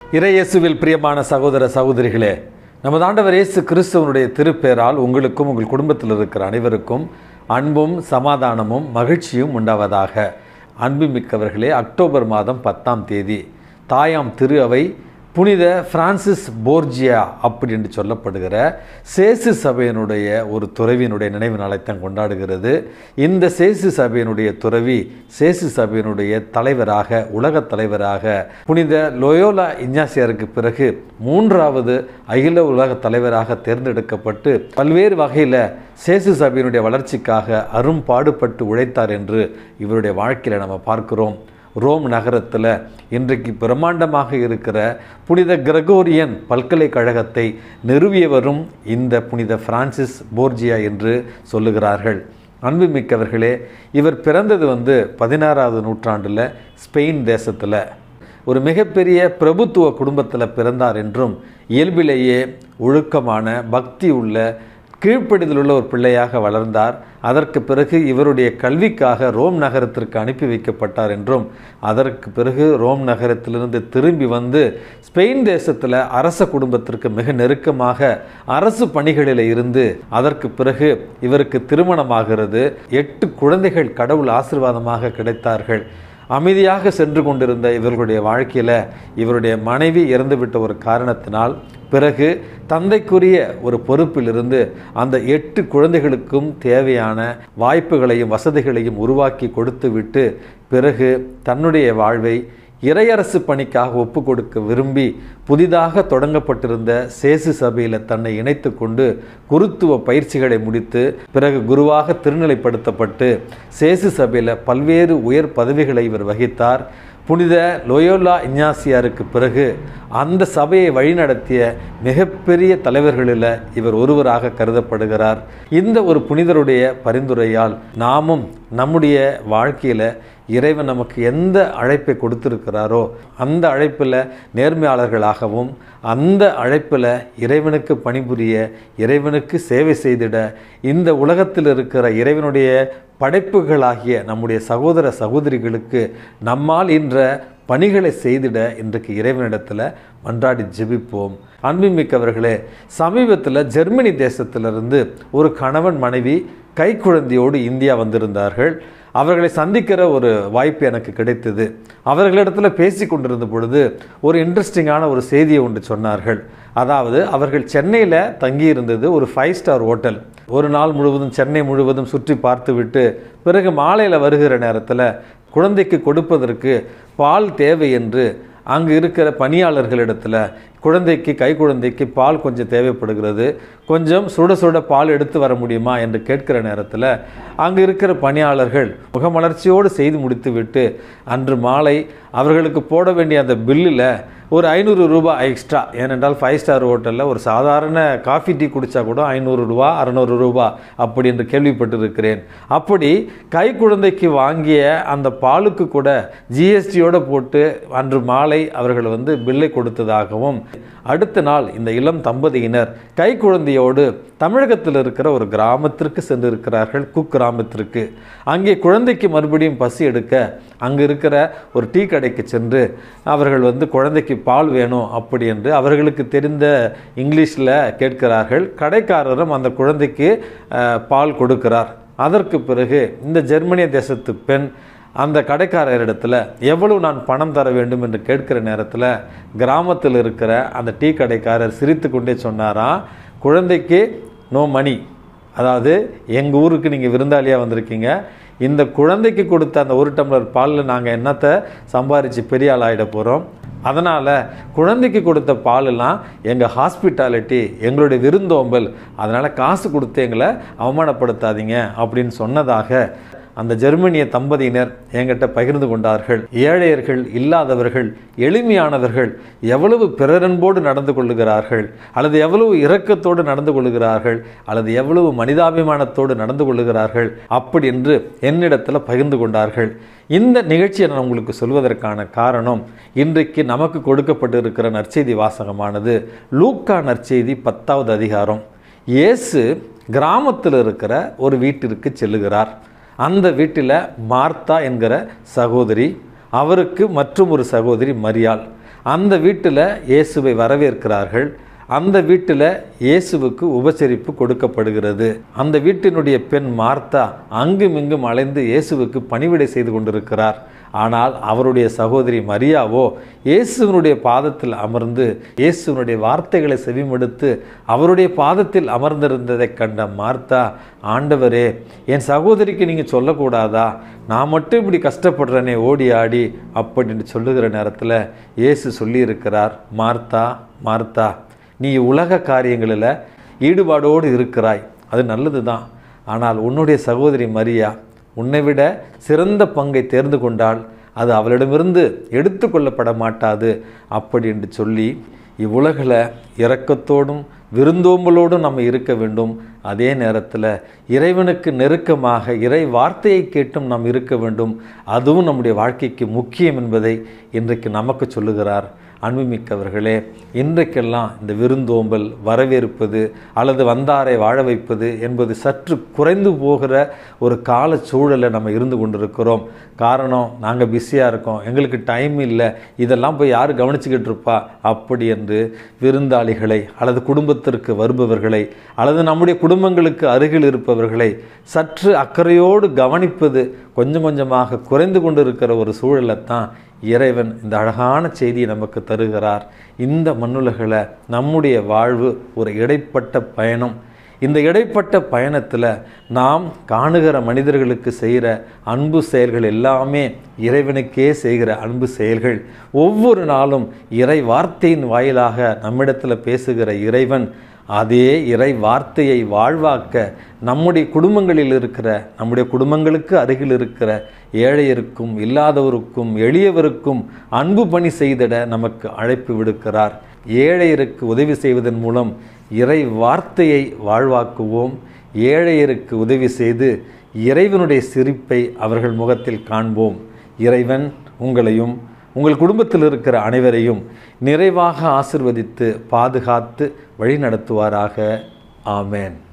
இறையேசுவில் பிரியமான சகோதர சகோதரிகளே நமது ஆண்டவர் இயேசு கிறிஸ்துவனுடைய திருப்பேரால் உங்களுக்கும் உங்கள் குடும்பத்தில் இருக்கிற அனைவருக்கும் அன்பும் சமாதானமும் மகிழ்ச்சியும் உண்டாவதாக அன்புமிக்கவர்களே அக்டோபர் மாதம் பத்தாம் தேதி தாயாம் திரு அவை புனித பிரான்சிஸ் போர்ஜியா அப்படி என்று சொல்லப்படுகிற சேசு சபையினுடைய ஒரு துறவியினுடைய நினைவு நாளைத்தான் கொண்டாடுகிறது இந்த சேசு சபையினுடைய துறவி சேசு சபையினுடைய தலைவராக உலக தலைவராக புனித லோயோலா இஞ்ஞாசியாருக்கு பிறகு மூன்றாவது அகில உலக தலைவராக தேர்ந்தெடுக்கப்பட்டு பல்வேறு வகையில் சேசு சபையினுடைய வளர்ச்சிக்காக அரும்பாடுபட்டு உழைத்தார் என்று இவருடைய வாழ்க்கையில் நம்ம பார்க்கிறோம் ரோம் நகரத்தில் இன்றைக்கு பிரம்மாண்டமாக இருக்கிற புனித கிரகோரியன் பல்கலைக்கழகத்தை நிறுவியவரும் இந்த புனித பிரான்சிஸ் போர்ஜியா என்று சொல்லுகிறார்கள் அன்புமிக்கவர்களே இவர் பிறந்தது வந்து பதினாறாவது நூற்றாண்டில் ஸ்பெயின் தேசத்தில் ஒரு மிகப்பெரிய பிரபுத்துவ குடும்பத்தில் பிறந்தார் என்றும் இயல்பிலேயே ஒழுக்கமான பக்தி உள்ள கீழ்ப்படிதலுள்ள ஒரு பிள்ளையாக வளர்ந்தார் அதற்கு பிறகு இவருடைய கல்விக்காக ரோம் நகரத்திற்கு அனுப்பி வைக்கப்பட்டார் என்றும் அதற்கு பிறகு ரோம் நகரத்திலிருந்து திரும்பி வந்து ஸ்பெயின் தேசத்தில் அரச குடும்பத்திற்கு மிக நெருக்கமாக அரசு பணிகளில் இருந்து அதற்கு பிறகு இவருக்கு திருமணமாகிறது எட்டு குழந்தைகள் கடவுள் ஆசிர்வாதமாக கிடைத்தார்கள் அமைதியாக சென்று கொண்டிருந்த இவர்களுடைய வாழ்க்கையில் இவருடைய மனைவி இறந்துவிட்ட ஒரு காரணத்தினால் பிறகு தந்தைக்குரிய ஒரு பொறுப்பிலிருந்து அந்த எட்டு குழந்தைகளுக்கும் தேவையான வாய்ப்புகளையும் வசதிகளையும் உருவாக்கி கொடுத்துவிட்டு பிறகு தன்னுடைய வாழ்வை இறையரசு பணிக்காக ஒப்பு கொடுக்க விரும்பி புதிதாக தொடங்கப்பட்டிருந்த சேசு சபையில் தன்னை இணைத்து கொண்டு குருத்துவ பயிற்சிகளை முடித்து பிறகு குருவாக திருநிலைப்படுத்தப்பட்டு சேசு சபையில் பல்வேறு உயர் பதவிகளை இவர் வகித்தார் புனித லோயோலா இஞ்ஞாசியாருக்கு பிறகு அந்த சபையை வழிநடத்திய மிகப்பெரிய தலைவர்களில் இவர் ஒருவராக கருதப்படுகிறார் இந்த ஒரு புனிதருடைய பரிந்துரையால் நாமும் நம்முடைய வாழ்க்கையில் இறைவன் நமக்கு எந்த அழைப்பை கொடுத்திருக்கிறாரோ அந்த அழைப்பில் நேர்மையாளர்களாகவும் அந்த அழைப்பில் இறைவனுக்கு பணிபுரிய இறைவனுக்கு சேவை செய்திட இந்த உலகத்தில் இருக்கிற இறைவனுடைய படைப்புகளாகிய நம்முடைய சகோதர சகோதரிகளுக்கு நம்மால் இன்ற பணிகளை செய்திட இன்றைக்கு இறைவனிடத்தில் மன்றாடி ஜெபிப்போம் அன்புமிக்கவர்களே சமீபத்தில் ஜெர்மனி தேசத்திலிருந்து ஒரு கணவன் மனைவி கைக்குழந்தையோடு இந்தியா வந்திருந்தார்கள் அவர்களை சந்திக்கிற ஒரு வாய்ப்பு எனக்கு கிடைத்தது அவர்களிடத்தில் பேசி கொண்டிருந்த பொழுது ஒரு இன்ட்ரெஸ்டிங்கான ஒரு செய்தியை ஒன்று சொன்னார்கள் அதாவது அவர்கள் சென்னையில் தங்கியிருந்தது ஒரு ஃபைவ் ஸ்டார் ஹோட்டல் ஒரு நாள் முழுவதும் சென்னை முழுவதும் சுற்றி பார்த்துவிட்டு பிறகு மாலையில் வருகிற நேரத்தில் குழந்தைக்கு கொடுப்பதற்கு பால் தேவை என்று அங்கு இருக்கிற பணியாளர்களிடத்தில் குழந்தைக்கு கை குழந்தைக்கு பால் கொஞ்சம் தேவைப்படுகிறது கொஞ்சம் சுட சுட பால் எடுத்து வர முடியுமா என்று கேட்கிற நேரத்தில் அங்கு இருக்கிற பணியாளர்கள் முகமலர்ச்சியோடு செய்து முடித்துவிட்டு அன்று மாலை அவர்களுக்கு போட வேண்டிய அந்த பில்லில் ஒரு ஐநூறு ரூபாய் எக்ஸ்ட்ரா ஏனென்றால் ஃபைவ் ஸ்டார் ஹோட்டலில் ஒரு சாதாரண காஃபி டீ குடித்தா கூட ஐநூறு ரூபா அறநூறு ரூபா அப்படி என்று கேள்விப்பட்டிருக்கிறேன் அப்படி கை குழந்தைக்கு வாங்கிய அந்த பாலுக்கு கூட ஜிஎஸ்டியோடு போட்டு அன்று மாலை அவர்கள் வந்து பில்லை கொடுத்ததாகவும் அடுத்த நாள் இந்த இளம் தம்பதியினர் கை குழந்தையோடு தமிழகத்தில் இருக்கிற ஒரு கிராமத்திற்கு சென்றிருக்கிறார்கள் குக்கிராமத்திற்கு அங்கே குழந்தைக்கு மறுபடியும் பசி எடுக்க அங்கு இருக்கிற ஒரு டீ கடைக்கு சென்று அவர்கள் வந்து குழந்தைக்கு பால் வேணும் அப்படி என்று அவர்களுக்கு தெரிந்த இங்கிலீஷில் கேட்கிறார்கள் கடைக்காரரும் அந்த குழந்தைக்கு பால் கொடுக்கிறார் அதற்கு பிறகு இந்த ஜெர்மனிய தேசத்து பெண் அந்த கடைக்காரரிடத்தில் எவ்வளவு நான் பணம் தர வேண்டும் என்று கேட்கிற நேரத்தில் கிராமத்தில் இருக்கிற அந்த டீ கடைக்காரர் சிரித்து கொண்டே சொன்னாராம் குழந்தைக்கு நோ மணி அதாவது எங்கள் ஊருக்கு நீங்கள் விருந்தாளியாக வந்திருக்கீங்க இந்த குழந்தைக்கு கொடுத்த அந்த ஒரு டம்ளர் பாலில் நாங்கள் என்னத்தை சம்பாரித்து பெரிய ஆள் ஆகிட போகிறோம் அதனால் குழந்தைக்கு கொடுத்த பாலெல்லாம் எங்கள் ஹாஸ்பிட்டாலிட்டி எங்களுடைய விருந்தோம்பல் அதனால் காசு கொடுத்து எங்களை அவமானப்படுத்தாதீங்க அப்படின்னு சொன்னதாக அந்த ஜெர்மனிய தம்பதியினர் என்கிட்ட பகிர்ந்து கொண்டார்கள் ஏழையர்கள் இல்லாதவர்கள் எளிமையானவர்கள் எவ்வளவு பிறரன்போடு நடந்து கொள்ளுகிறார்கள் அல்லது எவ்வளவு இரக்கத்தோடு நடந்து கொள்ளுகிறார்கள் அல்லது எவ்வளவு மனிதாபிமானத்தோடு நடந்து கொள்ளுகிறார்கள் அப்படி என்று என்னிடத்தில் பகிர்ந்து கொண்டார்கள் இந்த நிகழ்ச்சியை நான் உங்களுக்கு சொல்வதற்கான காரணம் இன்றைக்கு நமக்கு கொடுக்கப்பட்டிருக்கிற நற்செய்தி வாசகமானது லூக்கா நற்செய்தி பத்தாவது அதிகாரம் இயேசு கிராமத்தில் இருக்கிற ஒரு வீட்டிற்கு செல்லுகிறார் அந்த வீட்டில் மார்த்தா என்கிற சகோதரி அவருக்கு மற்றும் ஒரு சகோதரி மரியாள் அந்த வீட்டில் இயேசுவை வரவேற்கிறார்கள் அந்த வீட்டில் இயேசுவுக்கு உபசரிப்பு கொடுக்கப்படுகிறது அந்த வீட்டினுடைய பெண் மார்த்தா அங்கும் இங்கும் அலைந்து இயேசுவுக்கு பணிவிடை செய்து கொண்டிருக்கிறார் ஆனால் அவருடைய சகோதரி மரியாவோ இயேசுவனுடைய பாதத்தில் அமர்ந்து இயேசுவனுடைய வார்த்தைகளை செவிமடுத்து அவருடைய பாதத்தில் அமர்ந்திருந்ததைக் கண்ட மார்த்தா ஆண்டவரே என் சகோதரிக்கு நீங்கள் சொல்லக்கூடாதா நான் மட்டும் இப்படி கஷ்டப்படுறேனே ஓடி ஆடி அப்படின்னு சொல்லுகிற நேரத்தில் இயேசு சொல்லியிருக்கிறார் மார்த்தா மார்த்தா நீ உலக காரியங்களில் ஈடுபாடோடு இருக்கிறாய் அது நல்லது தான் ஆனால் உன்னுடைய சகோதரி மரியா உன்னை விட சிறந்த பங்கை தேர்ந்து கொண்டால் அது அவளிடமிருந்து எடுத்துக்கொள்ளப்பட மாட்டாது அப்படி என்று சொல்லி இவ்வுலகில் இரக்கத்தோடும் விருந்தோம்பலோடும் நம்ம இருக்க வேண்டும் அதே நேரத்தில் இறைவனுக்கு நெருக்கமாக இறை வார்த்தையை கேட்டும் நாம் இருக்க வேண்டும் அதுவும் நம்முடைய வாழ்க்கைக்கு முக்கியம் என்பதை இன்றைக்கு நமக்கு சொல்லுகிறார் அன்புமிக்கவர்களே இன்றைக்கெல்லாம் இந்த விருந்தோம்பல் வரவேற்பது அல்லது வந்தாரை வாழ வைப்பது என்பது சற்று குறைந்து போகிற ஒரு கால சூழலை நம்ம இருந்து கொண்டிருக்கிறோம் காரணம் நாங்கள் பிஸியாக இருக்கோம் எங்களுக்கு டைம் இல்லை இதெல்லாம் போய் யார் கவனிச்சுக்கிட்டு இருப்பா அப்படி என்று விருந்தாளிகளை அல்லது குடும்பத்திற்கு வருபவர்களை அல்லது நம்முடைய குடும்பங்களுக்கு அருகில் இருப்பவர்களை சற்று அக்கறையோடு கவனிப்பது கொஞ்சம் கொஞ்சமாக குறைந்து கொண்டு இருக்கிற ஒரு சூழலை தான் இறைவன் இந்த அழகான செய்தியை நமக்கு தருகிறார் இந்த மண்ணுலகில் நம்முடைய வாழ்வு ஒரு இடைப்பட்ட பயணம் இந்த இடைப்பட்ட பயணத்தில் நாம் காணுகிற மனிதர்களுக்கு செய்கிற அன்பு செயல்கள் எல்லாமே இறைவனுக்கே செய்கிற அன்பு செயல்கள் ஒவ்வொரு நாளும் இறை வார்த்தையின் வாயிலாக நம்மிடத்தில் பேசுகிற இறைவன் அதே இறை வார்த்தையை வாழ்வாக்க நம்முடைய குடும்பங்களில் இருக்கிற நம்முடைய குடும்பங்களுக்கு அருகில் இருக்கிற ஏழையருக்கும் இல்லாதவருக்கும் எளியவருக்கும் அன்பு பணி செய்திட நமக்கு அழைப்பு விடுக்கிறார் ஏழையருக்கு உதவி செய்வதன் மூலம் இறை வார்த்தையை வாழ்வாக்குவோம் ஏழையருக்கு உதவி செய்து இறைவனுடைய சிரிப்பை அவர்கள் முகத்தில் காண்போம் இறைவன் உங்களையும் உங்கள் குடும்பத்தில் இருக்கிற அனைவரையும் நிறைவாக ஆசிர்வதித்து பாதுகாத்து வழிநடத்துவாராக ஆமேன்